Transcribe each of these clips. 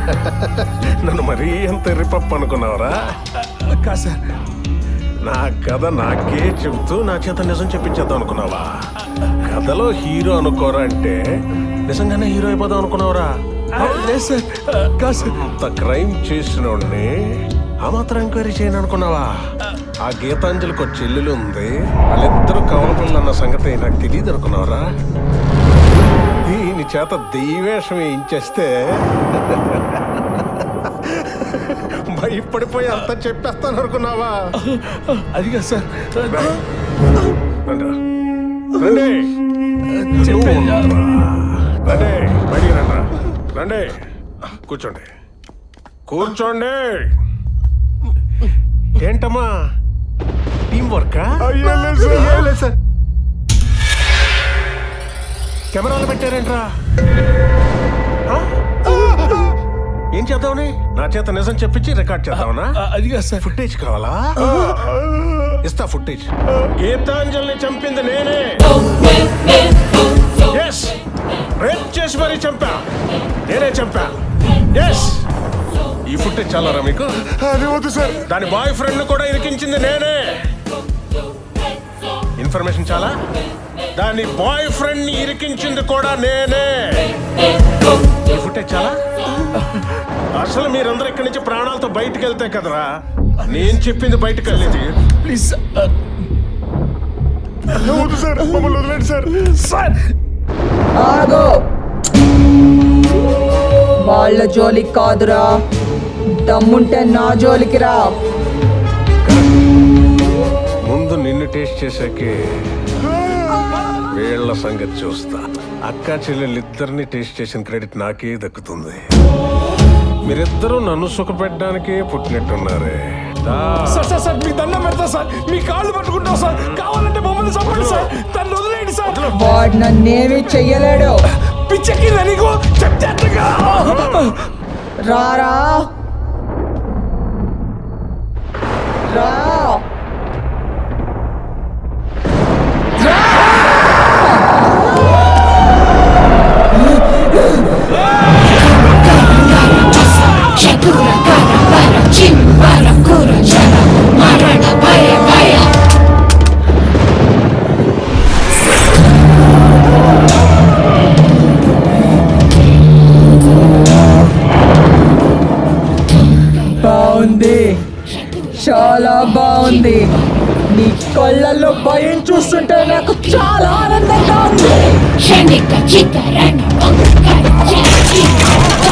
నన్ను మరీ ఎంత ఎర్రిపప్పు అనుకున్నావురా కాదు సార్ నా కథ నాకే చెబుతూ నా చేత నిజం చెప్పించేద్దాం అనుకున్నావా కథలో హీరో అనుకోరా అంటే నిజంగానే హీరో అయిపోదాం అనుకున్నావురా లేదు సార్ కాదు సార్ అంత క్రైమ్ చేసినోడిని ఆ మాత్రం ఎంక్వైరీ చేయను అనుకున్నావా ఆ గీతాంజలికి ఒక చెల్లెలు ఉంది వాళ్ళిద్దరూ కవలపిల్లలు అన్న సంగతి నాకు తెలియదు అనుకున్నావరా దీని చేత దెయ్యవేషం వేయించేస్తే భయపడిపోయి అంతా చెప్పేస్తాను అనుకున్నావా అది కాదు సార్ రండి. రండి నువ్వు ఉండరా. రండి బయటికి రండి రండి కూర్చోండి కూర్చోండి ఏంటమ్మా టీం వర్కా సార్ కెమెరాలు పెట్టారేంట్రా ఆ? ఏం చేద్దామని నా చేత నిజం చెప్పించి రికార్డ్ చేద్దామనా అది కాదు సార్ ఫుటేజ్ కావాలా ఇస్తా ఫుటేజ్ గీతాంజలిని చంపింది నేనే ఎస్ రేప్ చేసి మరీ చంపా నేనే చంపా ఎస్ ఈ ఫుటేజ్ చాలారా మీకు అది వద్దు సార్ దాని బాయ్ ఫ్రెండ్ కూడా ఇరికించింది నేనే ఇన్ఫర్మేషన్ చాలా దాని బాయ్ ఫ్రెండ్ ని ఇరికించింది కూడా నేనే ఈ ఫుటేజ్ చాలా అసలు మీరందరూ ఇక్కడి నుంచి ప్రాణాలతో బయటికి వెళ్తే కదరా నేను చెప్పింది బయటకు వెళ్ళేది ప్లీజ్ సార్ వద్దు సార్ మమ్మల్ని వదిలేండి సార్ సార్ ఆగో వాళ్ళ జోలికి కాదురా దమ్ముంటే నా జోలికి రా ముందు నిన్ను టేస్ట్ చేశాకే వీళ్ళ సంగతి చూస్తా అక్క చెల్లెళ్ళిద్దరిని టేస్ట్ చేసిన క్రెడిట్ నాకే దక్కుతుంది మీరిద్దరూ నన్ను సుఖపెట్టడానికే పుట్టినట్టున్నారే దా. సార్ సార్ సార్ మీ దండం పెడతా సార్ మీ కాళ్ళు పట్టుకుంటాం సార్ కావాలంటే మమ్మల్ని చంపండి సార్ తను వదిలేయండి సార్ వాడు నన్నేమీ చెయ్యలేడు పిచ్చెక్కి నీకు చెప్తే రారా రా Shakura, para, para, chim, para, cura, chara, marana, vaya, vaya. బాగుంది చాలా బాగుంది నీ కళ్ళల్లో భయం చూస్తుంటే నాకు చాలా ఆనందంగా ఉంది Shanika, chica, rana, bonga, cara, chica,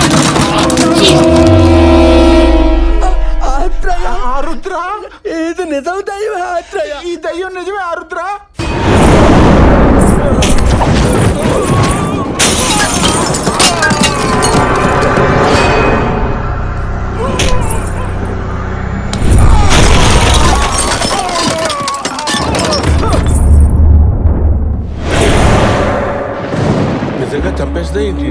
ఆరుద్ర ఏది నిజం దయ్యం ఆత్రయ ఈ దయ్యం నిజమే ఆరుద్ర నిజంగా చంపేస్తే ఏంటి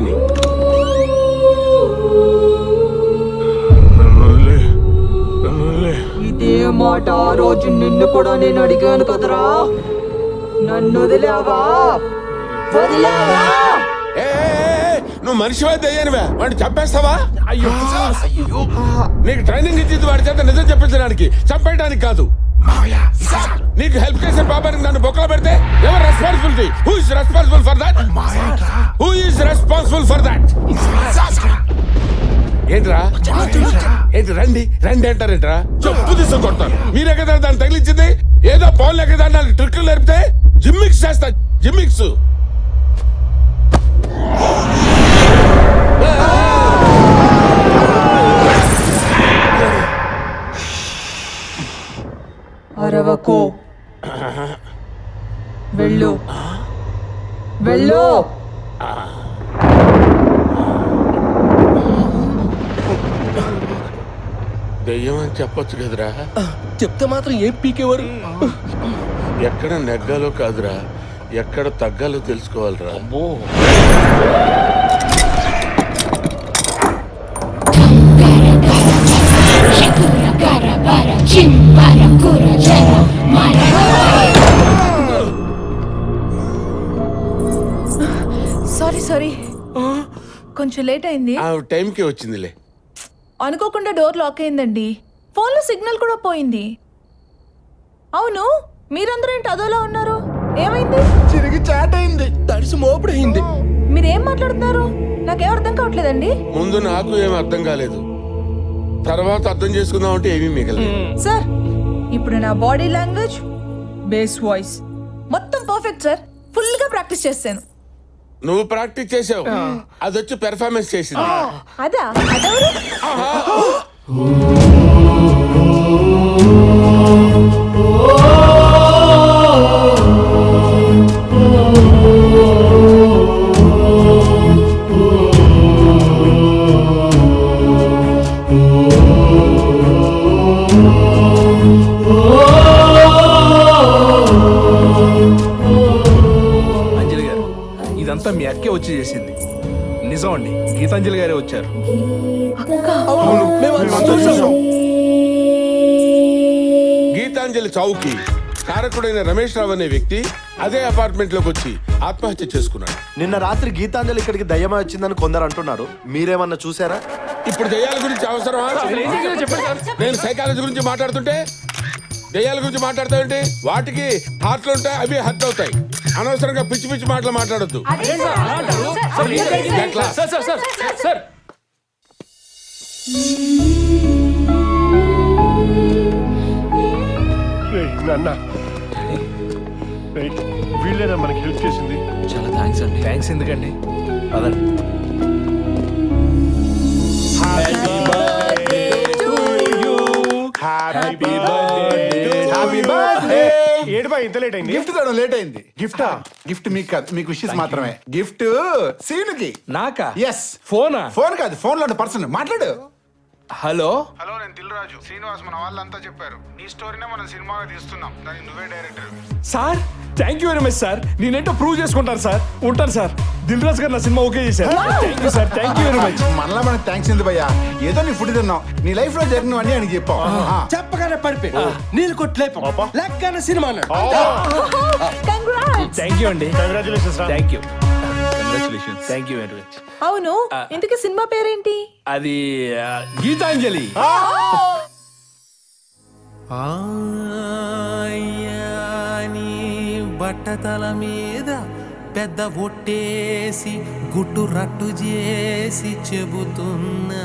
ఇదే మాట ఆ రోజు నిన్ను కూడా నేను అడిగాను కదరా నన్ను వదిలావా వదిలావా నువ్వు మనిషివా దయ్యానివా వాడిని చంపేస్తావా అయ్యో నీకు ట్రైనింగ్ ఇచ్చింది వాడి చేత నిజం చెప్పించడానికి చంపేయడానికి కాదు నీకు హెల్ప్ చేసే పాపానికి నన్ను బొక్కలో పెడితే ఎవరు responsibility who is responsible for that who is responsible for that ఏంట్రా ఏంటి రండి రండి అంటారేంట్రా చెప్పు తీసుకు కొడతాను మీరే కదా దాన్ని తగిలించింది ఏదో పౌన్ లెక్క దాన్ని ట్రిక్లు నేర్పితే జిమ్మిక్స్ చేస్తా జిమ్మిక్స్ అరవకు వెళ్ళు వెళ్ళు దెయ్యం అని చెప్పొచ్చు కదరా చెప్తే మాత్రం ఏం పీకేవారు ఎక్కడ నెగ్గాలో కాదురా ఎక్కడ తగ్గాలో తెలుసుకోవాలిరా Shakura, cara, para, chim, para, cura, chara, marana, sorry sorry కొంచెం లేట్ అయింది ఆ టైంకి వచ్చిందిలే అనుకోకుండా డోర్ లాక్ అయిందండి ఫోన్లో సిగ్నల్ కూడా పోయింది అవును మీరందరూ ఏంటి అదోలా ఉన్నారు ఏమైంది తిరిగి చాట్ అయింది తడిసి మోపుడయింది మీరేం మాట్లాడుతున్నారు నాకేం అర్థం కావట్లేదండి ముందు నాకు ఏం అర్థం కాలేదు తర్వాత అర్థం చేసుకుందాం అంటే ఏమీ మిగలేదు సార్ ఇప్పుడు నా బాడీ లాంగ్వేజ్ బేస్ వాయిస్ మొత్తం పర్ఫెక్ట్ సార్ ఫుల్ గా ప్రాక్టీస్ చేశాను నువ్వు ప్రాక్టీస్ చేసావు అది వచ్చి పెర్ఫార్మెన్స్ చేసింది అదా అదెవరు అంజలి గారు ఇదంతా మీ అక్కే వచ్చి చేసింది నిజం అండి గీతాంజలి గారే వచ్చారు అవును మేమంతా చూసాం. గీతాంజలి చౌకి కారకుడైన రమేష్ రావు అనే వ్యక్తి అదే అపార్ట్మెంట్ లోకి వచ్చి ఆత్మహత్య చేసుకున్నాడు నిన్న రాత్రి గీతాంజలి ఇక్కడికి దయ్యమై వచ్చిందని కొందరు అంటున్నారు మీరేమన్నా చూసారా ఇప్పుడు దెయ్యాల గురించి అవసరమా నేను సైకాలజీ గురించి మాట్లాడుతుంటే దెయ్యాల గురించి మాట్లాడతావేంటి వాటికి హార్ట్లు ఉంటాయి అవి హర్ట్ అవుతాయి అనవసరంగా పిచ్చి పిచ్చి మాటలు మాట్లాడొద్దు ఎట్లా? సార్ సార్ సార్ సార్ నాన్న వీళ్ళేనా మనకి హెల్ప్ చేసింది చాలా థ్యాంక్స్ అండి థ్యాంక్స్ ఎందుకండి పదండి హ్యాపీ బర్త్డే హ్యాపీ బర్త్డే ఏడు బా ఇంత లేట్ అయింది గిఫ్ట్ తేవడం లేట్ అయింది గిఫ్టా గిఫ్ట్ మీకు కాదు మీకు విషెస్ మాత్రమే గిఫ్ట్ సీనుకి నాకా ఎస్ ఫోనా ఫోన్ కాదు ఫోన్ లో పర్సన్ మాట్లాడు హలో హలో నేను దిల్ రాజు శ్రీనివాస్ మన వాళ్ళంతా చెప్పారు నీ స్టోరీనే మనం సినిమాగా తీస్తున్నాం దానికి నువ్వే director sir thank you very much sir నేనేంటో ప్రూవ్ చేసుకుంటాను సార్ ఉంటాను సార్ దిల్ రాజు గారు నా సినిమా ఓకే చేశారు thank you sir thank you very much మనలా మనకు థ్యాంక్స్ ఎందుకు భయ్యా ఏదో నీ ఫుడ్ తిన్నాం నీ లైఫ్ లో జరిగినవన్నీ ఆయనకి చెప్పాం ఆ. చెప్పగానే పడిపోయి నీళ్ళు కొట్లేపు లెక్కన సినిమా కంగ్రాట్స్ థ్యాంక్ యూ అండి congratulations thank you congratulations thank you very much అవును ఇంతకీ సినిమా పేరేంటి అది ఆ, గీతాంజలి నీ బట్టతల మీద పెద్ద ఒట్టేసి గుట్టు రట్టు చేసి చెబుతున్నా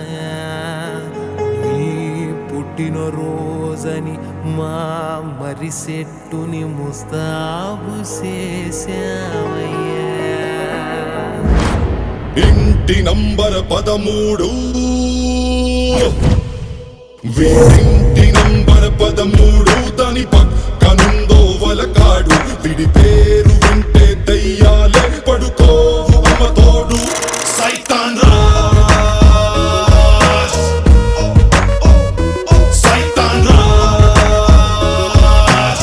నీ పుట్టిన రోజని మా మరి సెట్టుని ముస్తాబు చేసావయ్యా ఇంటి నంబర్ పదమూడు వీడింటి నంబర్ పదమూడు దాని పక్కనుందో వలకాడు విడి పేరు వింటే దయ్యాలే పడుకోవు అమ్మ తోడు సైతాన్ రాజ్ సైతాన్ రాజ్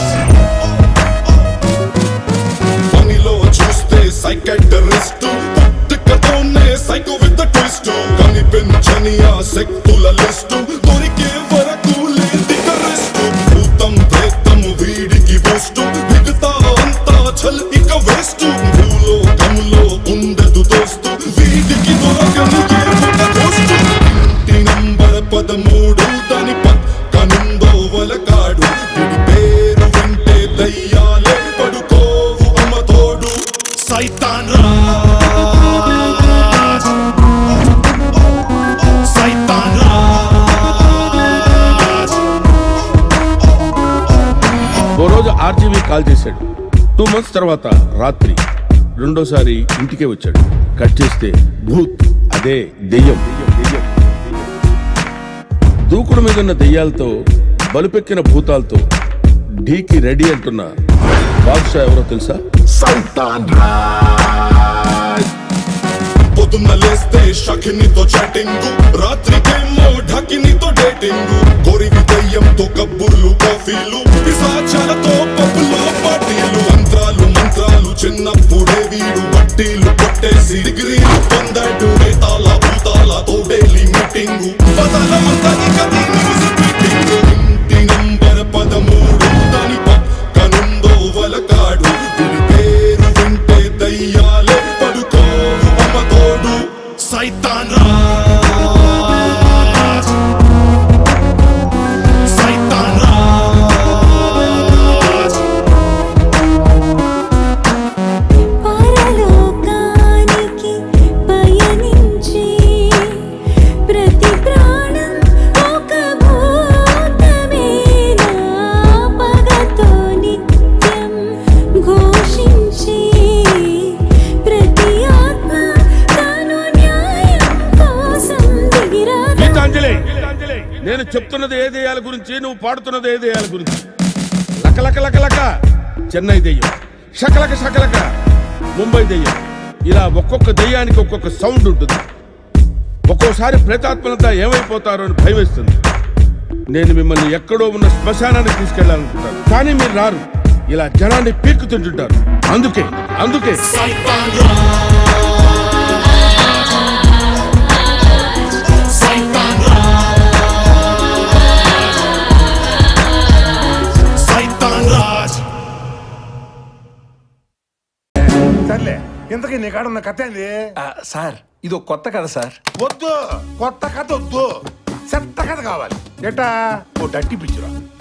పనిలో చూస్తే సైకటరిస్ట్ పుట్టుకతోనే సైకో విత్ ట్విస్ట్ కనిపించని ఆ శక్తుల లిస్టు దొరికే వరకు లేదిక రెస్ట్ భూతం ప్రేతం వీడికి బూస్ట్ మిగతా అంతా చల్ ఇక వేస్ట్ భూలోకంలో ఉండదు దోస్తు వీడికి దొరకని ఏ ఒక దోస్తు ఇంటి నంబర్ పదమూడు దాని పక్కనుందో వలకాడు విడి పేరు వింటే దయ్యాలే పడుకోవు అమ్మ తోడు సైతాన్ రాజ్ సైతాన్ రాజ్ ఓ రోజు ఆర్జీవీ కాల్ చేశాడు టూ మంత్స్ తర్వాత రాత్రి రెండోసారి ఇంటికే వచ్చాడు కట్ చేస్తే భూత్ అదే దెయ్యం దెయ్యం. దూకుడు మీద ఉన్న దెయ్యాలతో బలుపెక్కిన భూతాలతో ఢీకి రెడీ అంటున్న బాద్షా ఎవరో తెలుసా సైతాన్ రాజ్ పొద్దున్న లేస్తే షకినితో చాటింగ్ రాత్రికేమో ఢకినితో డేటింగ్ గోరివి దయ్యంతో కబ్బుర్లు కాఫీలు పిశాచాలతో పబ్బులో పార్టీలు మంత్రాలు మంత్రాలు చిన్నప్పుడే వీడు బట్టీలు కొట్టేసి డిగ్రీలు పొందాడు తాల భూతాల తోడేలి మీటింగ్ పదాల మంత్రాన్ని కది మ్యూజిక్ మీటింగ్ ఇంటి నంబర్ పదమూడు దాని పక్కనుందో వలకాడు విడి పేరు వింటే దయ్యాలే పడుకోవు అమ్మ తోడు సైతాన్ రాజ్ నేను చెప్తున్నది ఏ దెయ్యాల గురించి నువ్వు పాడుతున్నది ఏ దెయ్యాల గురించి లక లక లక లక చెన్నై దెయ్యం షకలక షకలక ముంబై దెయ్యం ఇలా ఒక్కొక్క దెయ్యానికి ఒక్కొక్క సౌండ్ ఉంటుంది ఒక్కోసారి ప్రేతాత్మలంతా ఏమైపోతారో అని భయం వేస్తుంది నేను మిమ్మల్ని ఎక్కడో ఉన్న శ్మశానానికి తీసుకెళ్లాలనుకుంటాను కానీ మీరు రారు ఇలా జనాన్ని పీక్కుతుంటుంటారు అందుకే అందుకే సర్లే ఇంతకీ నీ కాడ ఉన్న కథ ఏంది సార్ ఇది ఒక కొత్త కథ సార్ వద్దు కొత్త కథ వద్దు చెత్త కథ కావాలి ఎట్టా ఓ డట్టి పిచ్చురా